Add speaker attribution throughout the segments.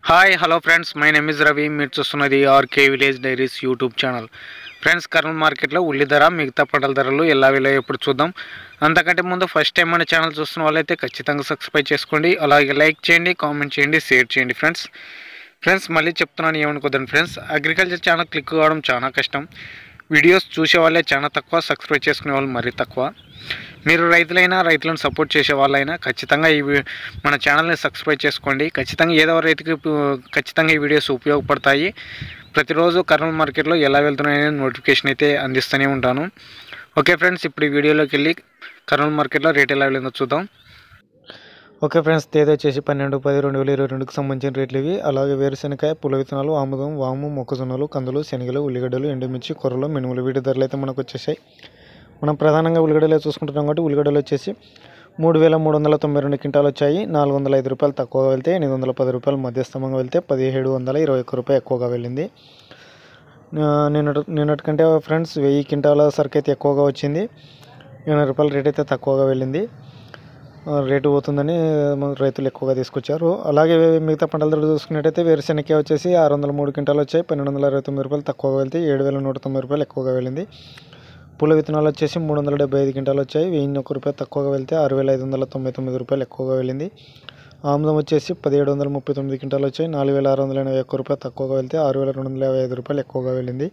Speaker 1: hi hello friends my name is Ravi మీరు చూస్తున్నది RK village diaries YouTube channel friends Kurnool మార్కెట్లో ఉల్లి ధర మిగతా పంటల ధరలు ఎలా వెళ్ళాయో ఇప్పుడు చూద్దాం అంతకంటే ముందు ఫస్ట్ టైం మన ఛానల్ చూస్తున్న వాళ్ళైతే ఖచ్చితంగా సబ్స్క్రైబ్ చేసుకోండి అలాగే లైక్ చేయండి కామెంట్ చేయండి షేర్ చేయండి ఫ్రెండ్స్ ఫ్రెండ్స్ మళ్ళీ చెప్తున్నాను ఏమనుకోదండి ఫ్రెండ్స్ అగ్రికల్చర్ ఛానల్ క్లిక్ కావడం చాలా కష్టం వీడియోస్ చూసే వాళ్ళే చాలా తక్కువ సబ్స్క్రైబ్ చేసుకునే వాళ్ళు మరీ తక్కువ మీరు రైతులైనా రైతులను సపోర్ట్ చేసే వాళ్ళైనా ఖచ్చితంగా ఈ వీ- మన ఛానల్ని సబ్స్క్రైబ్ చేసుకోండి ఖచ్చితంగా ఏదో ఒక రైతుకి ఉ- ఖచ్చితంగా ఈ వీడియోస్ ఉపయోగపడతాయి ప్రతిరోజు కర్నూలు మార్కెట్లో ఎలా వెళ్తున్నాయనే నోటిఫికేషన్ అయితే అందిస్తూనే ఉంటాను ఓకే ఫ్రెండ్స్ ఇప్పుడు ఈ వీడియోలోకి వెళ్ళి కర్నూలు మార్కెట్లో రేట్ ఎలా వెళ్ళిందో చూద్దాం ఓకే ఫ్రెండ్స్ తేదీ వచ్చేసి పన్నెండు పది రెండు వేల ఇరవై రెండుకి సంబంధించిన రేట్లు ఇవి అలాగే వేరుశనకాయ పుల విత్తనాలు ఆముదం వాము మొక్కజొన్నలు కందులు శనగలు ఉల్లిగడ్డలు ఎండుమిర్చి కూరలు మినుములు వీటి ధరలు అయితే మనకు వచ్చేసాయి మనం ప్రధానంగా ఉల్లిగడ్డలే చూసుకుంటున్నాం కాబట్టి ఉల్లిగడ్డలు వచ్చేసి మూడు వేల మూడు వందల తొంభై రెండు క్వింటాలు వచ్చాయి నాలుగు వందల ఐదు రూపాయలు తక్కువగా వెళ్తే ఎనిమిది వందల పది రూపాయలు మధ్యస్థంగా వెళ్తే పదిహేడు వందల ఇరవై ఒక్క రూపాయలు ఎక్కువగా వెళ్ళింది ఆ, నిన్నటి నిన్నటి కంటే ఫ్రెండ్స్ వెయ్యి క్వింటాల సరుకు అయితే ఎక్కువగా వచ్చింది ఎనభై రూపాయల రేట్ అయితే తక్కువగా వెళ్ళింది ఆ, రేటు పోతుందని మన రైతులు ఎక్కువగా తీసుకొచ్చారు అలాగే మిగతా పంటల ధరలు చూసుకున్నట్టయితే వేరుశెనగ వచ్చేసి ఆరు వందల మూడు క్వింటాలు వచ్చాయి పన్నెండు వందల అరవై తొమ్మిది రూపాయలు తక్కువగా వెళ్తే ఏడు వేల నూట తొంభై రూపాయలు ఎక్కువగా వెళ్ళింది పూల విత్తనాలు వచ్చేసి మూడు వందల డెబ్బై ఐదు క్వింటాలు వచ్చాయి వెయ్యి ఒక్క రూపాయలు తక్కువగా వెళ్తే ఆరు వేల ఐదు వందల తొంభై తొమ్మిది రూపాయలు ఎక్కువగా వెళ్ళింది ఆముదం వచ్చేసి పదిహేడు వందల ముప్పై తొమ్మిది క్వింటాలు వచ్చాయి నాలుగు వేల ఆరు వందల ఎనభై ఒక్క రూపాయలు తక్కువగా వెళ్తే ఆరు వేల రెండు వందల యాభై ఐదు రూపాయలు ఎక్కువగా వెళ్ళింది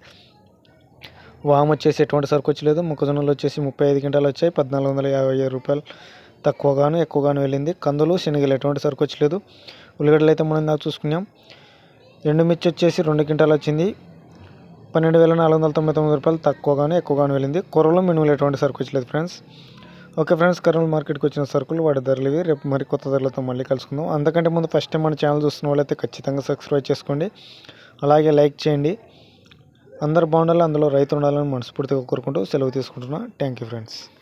Speaker 1: వాము వచ్చేసి ఎటువంటి సరుకు వచ్చలేదు మొక్కజొన్నలు వచ్చేసి ముప్పై ఐదు క్వింటాలు వచ్చాయి పద్నాలుగు వందల యాభై ఐదు రూపాయలు తక్కువగాను ఎక్కువగాను వెళ్ళింది కందులు శనగలు ఎటువంటి సరుకు వచ్చలేదు ఉల్లిగడ్డలు అయితే మనం ఇందాక చూసుకున్నాం ఎండుమిర్చి వచ్చేసి రెండు క్వింటాలు వచ్చింది పన్నెండు వేల నాలుగు వందల తొంభై తొమ్మిది రూపాయలు తక్కువగానే ఎక్కువగానే వెళ్ళింది కూరలో మినుములు ఎటువంటి సరుకు వచ్చలేదు ఫ్రెండ్స్ ఓకే ఫ్రెండ్స్ కర్నూలు మార్కెట్కి వచ్చిన సరుకులు వాటి ధరలు ఇవి రేపు మరి కొత్త ధరలతో మళ్ళీ కలుసుకుందాం అంతకంటే ముందు ఫస్ట్ టైం మన ఛానల్ చూస్తున్న వాళ్ళైతే ఖచ్చితంగా సబ్స్క్రైబ్ చేసుకోండి అలాగే లైక్ చేయండి అందరు బాగుండాలి అందులో రైతు ఉండాలని మనస్ఫూర్తిగా కోరుకుంటూ సెలవు తీసుకుంటున్నా థ్యాంక్ యూ ఫ్రెండ్స్